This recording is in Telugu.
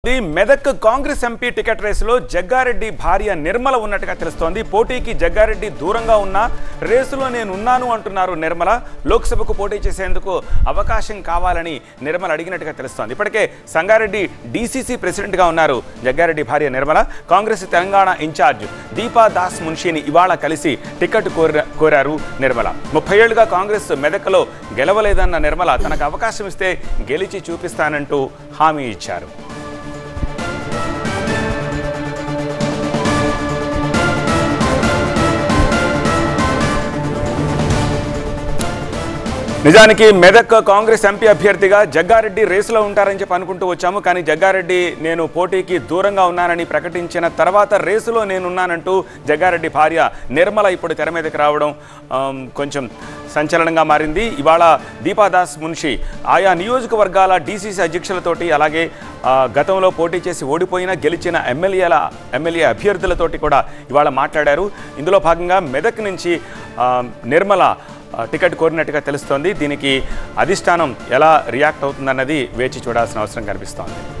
ఈ మెదక్ కాంగ్రెస్ ఎంపీ టికెట్ రేసులో జగ్గారెడ్డి భార్య నిర్మల ఉన్నట్టుగా తెలుస్తోంది పోటీకి జగ్గారెడ్డి దూరంగా ఉన్నా రేసులో నేను ఉన్నాను అంటున్నారు నిర్మల లోక్సభకు పోటీ చేసేందుకు అవకాశం కావాలని నిర్మల అడిగినట్టుగా తెలుస్తోంది ఇప్పటికే సంగారెడ్డి డీసీసీ ప్రెసిడెంట్గా ఉన్నారు జగ్గారెడ్డి భార్య నిర్మల కాంగ్రెస్ తెలంగాణ ఇన్ఛార్జ్ దీపా దాస్ మున్షిని ఇవాళ కలిసి టికెట్ కోర కోరారు నిర్మల ముప్పై ఏళ్లుగా కాంగ్రెస్ మెదక్లో గెలవలేదన్న నిర్మల తనకు అవకాశం ఇస్తే గెలిచి చూపిస్తానంటూ హామీ ఇచ్చారు నిజానికి మెదక్ కాంగ్రెస్ ఎంపీ అభ్యర్థిగా జగ్గారెడ్డి రేసులో ఉంటారని చెప్పి అనుకుంటూ వచ్చాము కానీ జగ్గారెడ్డి నేను పోటీకి దూరంగా ఉన్నానని ప్రకటించిన తర్వాత రేసులో నేనున్నానంటూ జగ్గారెడ్డి భార్య నిర్మల ఇప్పుడు తెర మీదకి రావడం ఆమ్, కొంచెం సంచలనంగా మారింది ఇవాళ దీపాదాస్ మున్షి ఆయా నియోజకవర్గాల డీసీసీ అధ్యక్షులతోటి అలాగే ఆ, గతంలో పోటీ చేసి ఓడిపోయిన గెలిచిన ఎమ్మెల్యేల ఎమ్మెల్యే అభ్యర్థులతోటి కూడా ఇవాళ మాట్లాడారు ఇందులో భాగంగా మెదక్ నుంచి ఆ, నిర్మల ఆ, టికెట్ కోరినట్టుగా తెలుస్తోంది దీనికి అధిష్టానం ఎలా రియాక్ట్ అవుతుందన్నది వేచి చూడాల్సిన అవసరం కనిపిస్తోంది